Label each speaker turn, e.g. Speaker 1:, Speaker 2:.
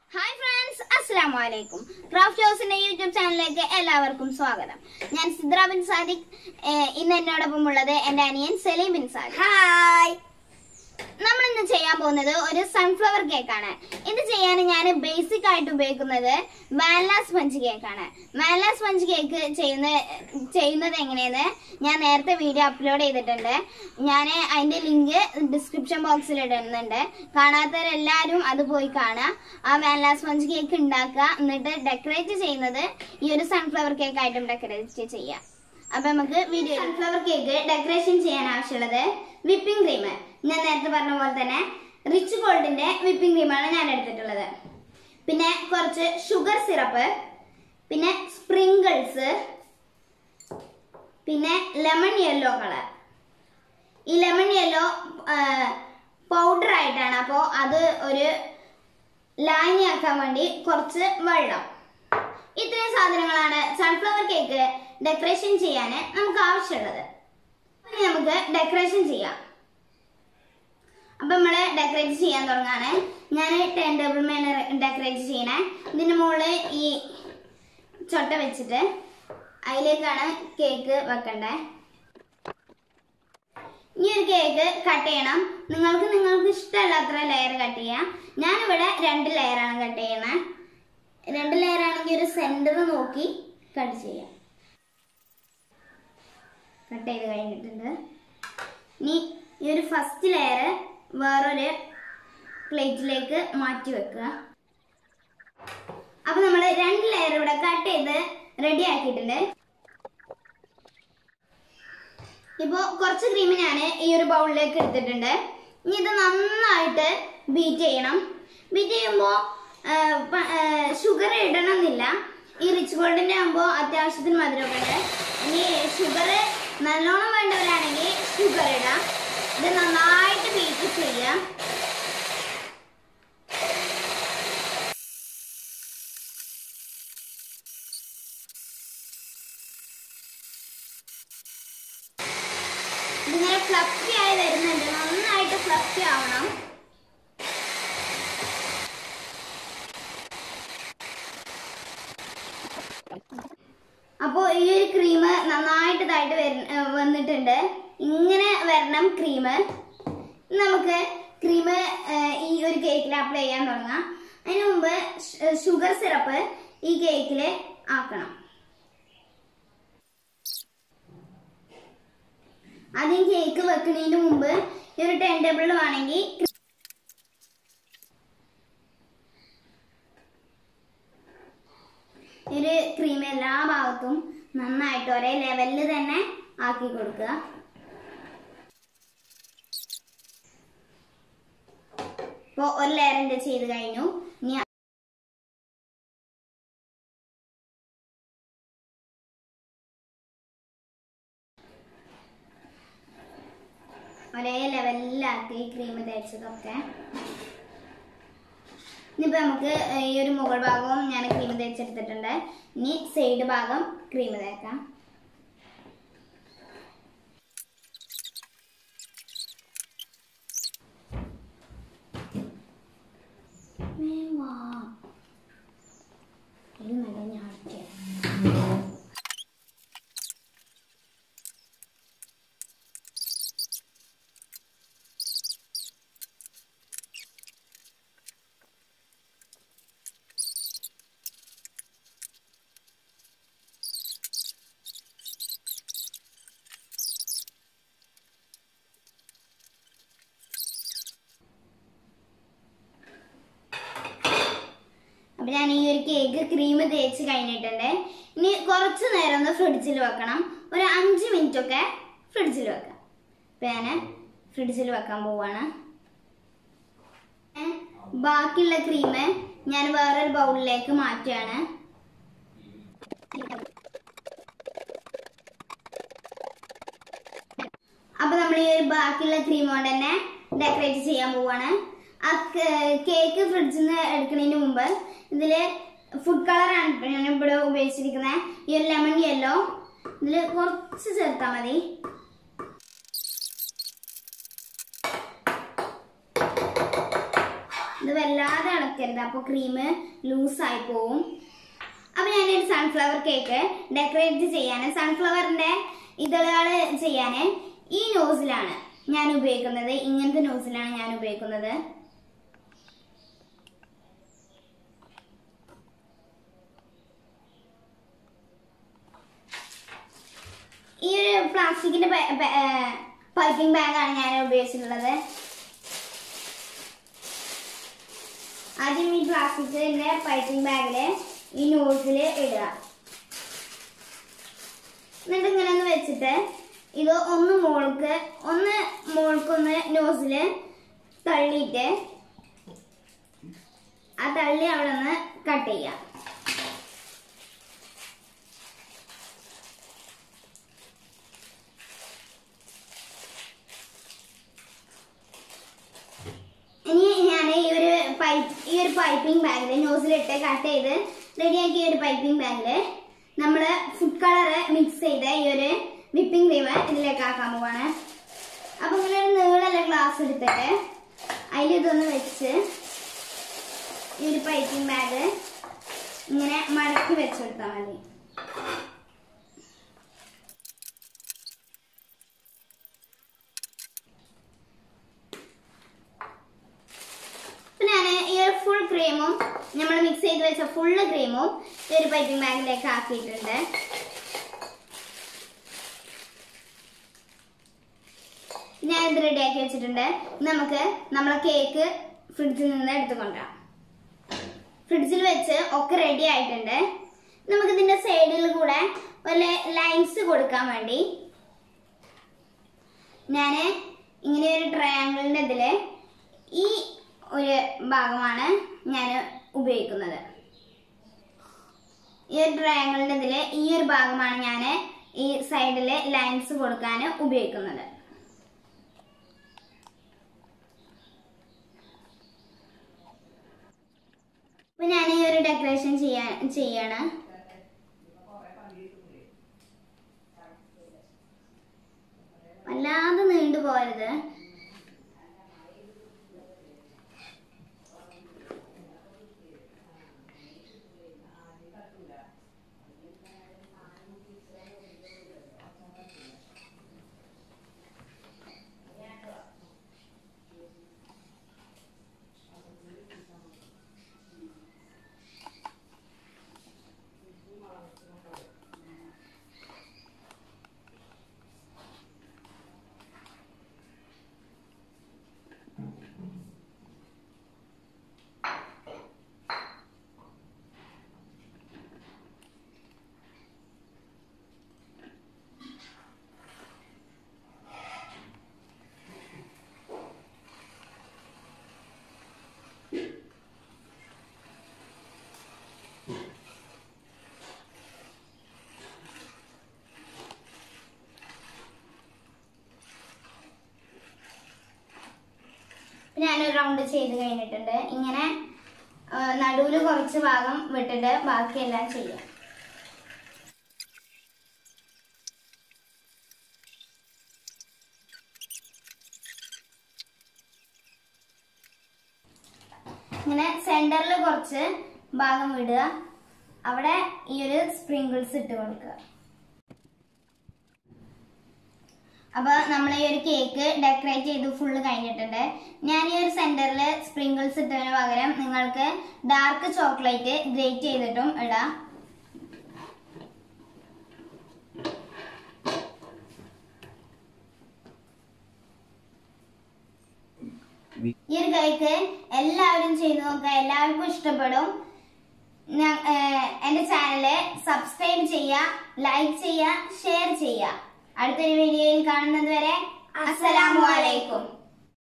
Speaker 1: Hi friends അസ്സലാമു അലൈക്കും craft ഹൗസിന്റെ യൂട്യൂബ് ചാനലിലേക്ക് എല്ലാവർക്കും സ്വാഗതം ഞാൻ സിദ്ര ബിൻ സാദിഖ് ഏഹ് ഇന്ന് എന്നോടൊപ്പം ഉള്ളത് എന്റെ അനിയൻ സലീം ബിൻ സാദിഖ് ഹായ് നമ്മൾ ഇന്ന് ചെയ്യാൻ പോകുന്നത് ഒരു സൺഫ്ലവർ കേക്കാണ് ഇത് ചെയ്യാൻ ഞാൻ ബേസിക് ആയിട്ട് ഉപയോഗിക്കുന്നത് വാനില സ്പഞ്ച് കേക്കാണ് വാനില സ്പഞ്ച് കേക്ക് ചെയ്യുന്ന ചെയ്യുന്നത് എങ്ങനെയെന്ന് ഞാൻ നേരത്തെ വീഡിയോ അപ്ലോഡ് ചെയ്തിട്ടുണ്ട് ഞാൻ അതിന്റെ ലിങ്ക് ഡിസ്ക്രിപ്ഷൻ ബോക്സിൽ ഇടുന്നുണ്ട് കാണാത്തവരെല്ലാവരും അത് പോയി കാണുക ആ വാനില സ്പഞ്ച് കേക്ക് ഉണ്ടാക്കുക എന്നിട്ട് ഡെക്കറേറ്റ് ചെയ്യുന്നത് ഈ ഒരു സൺഫ്ലവർ കേക്ക് ആയിട്ടും ഡെക്കറേറ്റ് ചെയ്യാം അപ്പൊ നമുക്ക് വീഡിയോ സൺഫ്ലവർ കേക്ക് ഡെക്കറേഷൻ ചെയ്യാൻ ആവശ്യമുള്ളത് വിപ്പിംഗ് ക്രീം ഞാൻ നേരത്തെ പറഞ്ഞ പോലെ തന്നെ റിച്ച് ഗോൾഡിന്റെ വിപ്പിംഗ് ക്രീമാണ് ഞാൻ എടുത്തിട്ടുള്ളത് പിന്നെ കുറച്ച് ഷുഗർ സിറപ്പ് പിന്നെ സ്പ്രിങ്കിൾസ് പിന്നെ ലെമൺ യെല്ലോ കളർ ഈ ലെമൺ യെല്ലോ പൗഡർ ആയിട്ടാണ് അപ്പോൾ അത് ഒരു ലായനിയാക്കാൻ വേണ്ടി കുറച്ച് വെള്ളം ഇത്രയും സാധനങ്ങളാണ് സൺഫ്ലവർ കേക്ക് ഡെക്കറേഷൻ ചെയ്യാൻ നമുക്ക് ആവശ്യമുള്ളത് ഇനി നമുക്ക് ഡെക്കറേഷൻ ചെയ്യാം അപ്പൊ നമ്മള് ഡെക്കറേറ്റ് ചെയ്യാൻ തുടങ്ങാണ് ഞാൻ ടേൺ ടേബിൾ മേണ് ഡെക്കറേറ്റ് ചെയ്യണേ ഇതിന്റെ മുകളിൽ ഈ ചൊട്ട വെച്ചിട്ട് അതിലേക്കാണ് കേക്ക് വെക്കണ്ടേ ഈ ഒരു കേക്ക് കട്ട് ചെയ്യണം നിങ്ങൾക്ക് നിങ്ങൾക്ക് ഇഷ്ടമല്ലാത്ര ലെയർ കട്ട് ചെയ്യാം ഞാനിവിടെ രണ്ട് ലെയറാണ് കട്ട് ചെയ്യണേ രണ്ട് ലെയർ ആണെങ്കിൽ ഒരു സെന്റർ നോക്കി കട്ട് ചെയ്യാം കട്ട് ചെയ്ത് കഴിഞ്ഞിട്ടുണ്ട് ഇനി ഈ ഒരു ഫസ്റ്റ് ലെയർ വേറൊരു പ്ലേറ്റിലേക്ക് മാറ്റി വെക്കുക അപ്പൊ നമ്മൾ രണ്ട് ലെയർ ഇവിടെ കട്ട് ചെയ്ത് റെഡി ആക്കിയിട്ടുണ്ട് ഇപ്പോ കുറച്ച് ക്രീം ഞാൻ ഈ ഒരു ബൗളിലേക്ക് എടുത്തിട്ടുണ്ട് ഇനി ഇത് നന്നായിട്ട് ബീറ്റ് ചെയ്യണം ബീറ്റ് ചെയ്യുമ്പോൾ ഷുഗർ ഇടണമെന്നില്ല ഈ റിച്ച് ഗോൾഡിന്റെ ആകുമ്പോൾ അത്യാവശ്യത്തിന് മധുരമൊക്കെ ഉണ്ട് ഇനി ഷുഗർ നല്ലോണം വേണ്ടവരാണെങ്കിൽ ഷുഗർ ഇടാം ഇത് നന്നായിട്ട് ബീറ്റ് ചെയ്യാം ഇതിങ്ങനെ ഫ്ലഫി ആയി വരുന്നുണ്ട് നന്നായിട്ട് ഫ്ലഫി ആവണം അപ്പോൾ ഈ ഒരു ക്രീം നന്നായിട്ട് ഇതായിട്ട് വര- ഏർ വന്നിട്ടുണ്ട് ഇങ്ങനെ വരണം ക്രീം നമുക്ക് ക്രീം ഈ ഒരു കേക്കിൽ അപ്ലൈ ചെയ്യാൻ തുടങ്ങാം അതിന് മുമ്പ് ഷുഗർ സിറപ്പ് ഈ കേക്കിൽ ആക്കണം ആദ്യം കേക്ക് വെക്കുന്നതിന് മുമ്പ് ഈ ഒരു ടേൺ ടേബിളിൽ വേണമെങ്കിൽ ഒരു ക്രീം എല്ലാ ഭാഗത്തും നന്നായിട്ട് ഒരേ ലെവലിൽ തന്നെ ആക്കി കൊടുക്കുക ഇപ്പോൾ ഒരു ലെയറിന്റെ ചെയ്ത് കഴിഞ്ഞു ഇനി ഒരേ ലെവലിലാക്കി ക്രീം തേച്ചതൊക്കെ ഇനിയിപ്പോ നമുക്ക് ഈ ഒരു മുകൾ ഭാഗവും ഞാൻ ക്രീം തേച്ചെടുത്തിട്ടുണ്ട് ഇനി സൈഡ് ഭാഗം ക്രീം തേക്കാം മേവാ. ഇത് നല്ല ഞാറ്റിയ അപ്പൊ ഞാൻ ഈ ഒരു കേക്ക് ക്രീം തേച്ച് കഴിഞ്ഞിട്ടുണ്ട് ഇനി കുറച്ച് നേരം ഒന്ന് ഫ്രിഡ്ജിൽ വെക്കണം ഒരു അഞ്ച് മിനിറ്റ് ഒക്കെ ഫ്രിഡ്ജിൽ വെക്കാം അപ്പൊ ഞാൻ ഫ്രിഡ്ജിൽ വെക്കാൻ പോവാണ് ഏ, ബാക്കിയുള്ള ക്രീം ഞാൻ വേറൊരു ബൗളിലേക്ക് മാറ്റുകയാണ് അപ്പൊ നമ്മൾ ഈ ഒരു ബാക്കിയുള്ള ക്രീം കൊണ്ട് തന്നെ ഡെക്കറേറ്റ് ചെയ്യാൻ പോവാണ് ആ കേക്ക് ഫ്രിഡ്ജിൽ നിന്ന് എടുക്കുന്നതിന് മുമ്പ് ഇതില് ഫുഡ് കളറാണ് ഞാൻ ഇവിടെ ഉപയോഗിച്ചിരിക്കുന്നത് ഈ ഒരു ലെമൺ യെല്ലോ ഇതില് കുറച്ച് ചേർത്താൽ മതി ഇത് ഇത് വല്ലാതെ ഇളക്കരുത് അപ്പോൾ ക്രീം ലൂസായി പോവും അപ്പൊ ഞാനൊരു സൺഫ്ലവർ കേക്ക് ഡെക്കറേറ്റ് ചെയ്യാൻ സൺഫ്ലവറിന്റെ ഇതളുകൾ ചെയ്യാൻ ഈ നോസിലാണ് ഞാൻ ഉപയോഗിക്കുന്നത് ഇങ്ങനത്തെ നോസിലാണ് ഞാൻ ഉപയോഗിക്കുന്നത് ഈ ഒരു പ്ലാസ്റ്റിക്കിന്റെ പൈപ്പിംഗ് ബാഗാണ് ഞാൻ ഉപയോഗിച്ചിട്ടുള്ളത് ആദ്യം ഈ പ്ലാസ്റ്റിക്കിന്റെ പൈപ്പിംഗ് ബാഗില് ഈ നോസില് ഇടുക എന്നിട്ട് ഇങ്ങനെ ഒന്ന് വെച്ചിട്ട് ഇത് ഒന്ന് മോൾക്ക് ഒന്ന് മോൾക്കൊന്ന് നോസില് തള്ളിയിട്ട് ആ തള്ളി അവിടെ നിന്ന് കട്ട് ചെയ്യാം ഇനി ഞാൻ ഈ ഒരു പൈപ്പ് ഈ ഒരു പൈപ്പിംഗ് ബാഗിൽ നോസിലിട്ട് കട്ട് ചെയ്ത് റെഡിയാക്കിയ ഒരു പൈപ്പിംഗ് ബാഗിൽ നമ്മൾ ഫുഡ് കളർ മിക്സ് ചെയ്ത ഈ ഒരു വിപ്പിംഗ് ക്രീം ഇതിലേക്ക് ആക്കാൻ പോവാണ് അപ്പൊ ഇങ്ങനെ ഒരു നീളല്ല ഗ്ലാസ് എടുത്തിട്ട് അതിൽ ഇതൊന്ന് വെച്ച് ഈ ഒരു പൈപ്പിംഗ് ബാഗ് ഇങ്ങനെ മടക്കി വെച്ചെടുത്താൽ മതി ഇപ്പൊ ഞാൻ ഈ ഒരു ഫുൾ ക്രീമും നമ്മൾ മിക്സ് ചെയ്ത് വെച്ച ഫുള്ള് ക്രീമും ഈ ഒരു പൈപ്പിംഗ് ബാഗിലേക്ക് ആക്കിയിട്ടുണ്ട് ഞാൻ ഇത് റെഡിയാക്കി വെച്ചിട്ടുണ്ട് ഇനി നമുക്ക് നമ്മളെ കേക്ക് ഫ്രിഡ്ജിൽ നിന്ന് എടുത്തു കൊണ്ടുവരാം ഫ്രിഡ്ജിൽ വെച്ച് ഒക്കെ റെഡി ആയിട്ടുണ്ട് നമുക്ക് ഇതിന്റെ സൈഡിൽ കൂടെ വല്ല ലൈൻസ് കൊടുക്കാൻ വേണ്ടി ഞാൻ ഇങ്ങനെ ഒരു ട്രയാങ്കിളിന്റെ ഇതില് ഈ ഒരു ഭാഗമാണ് ഞാൻ ഉപയോഗിക്കുന്നത് ഈ ഒരു ട്രയാങ്കിളിന്റെ ഇതില് ഈ ഒരു ഭാഗമാണ് ഞാൻ ഈ സൈഡില് ലൈൻസ് കൊടുക്കാൻ ഉപയോഗിക്കുന്നത് അപ്പൊ ഞാൻ ഈ ഒരു ഡെക്കറേഷൻ ചെയ്യാൻ ചെയ്യാണ് വല്ലാതെ നീണ്ടു പോകരുത് ഞാനൊരു റൗണ്ട് ചെയ്ത് കഴിഞ്ഞിട്ടുണ്ട് ഇങ്ങനെ നടുവിൽ കുറച്ച് ഭാഗം വിട്ടിട്ട് ബാക്കിയെല്ലാം ചെയ്യാം ഇങ്ങനെ സെന്ററിൽ കുറച്ച് ഭാഗം വിടുക അവിടെ ഈ ഒരു സ്പ്രിങ്കിൾസ് ഇട്ട് കൊടുക്കുക അപ്പൊ നമ്മൾ ഈ ഒരു കേക്ക് ഡെക്കറേറ്റ് ചെയ്ത് ഫുള്ള് കഴിഞ്ഞിട്ടുണ്ട് ഞാൻ ഈ ഒരു സെന്ററിൽ സ്പ്രിങ്കിൾസ് ഇട്ടതിന് പകരം നിങ്ങൾക്ക് ഡാർക്ക് ചോക്ലേറ്റ് ഗ്രേറ്റ് ചെയ്തിട്ടും ഇടാം ഈ ഒരു കേക്ക് എല്ലാവരും ചെയ്തു നോക്കുക എല്ലാവർക്കും ഇഷ്ടപ്പെടും ഞാൻ- ഏഹ് എന്റെ ചാനല് സബ്സ്ക്രൈബ് ചെയ്യുക ലൈക്ക് ചെയ്യുക ഷെയർ ചെയ്യുക അടുത്തൊരു വീഡിയോയിൽ കാണുന്നത് വരെ അസ്സലാമു അലൈക്കും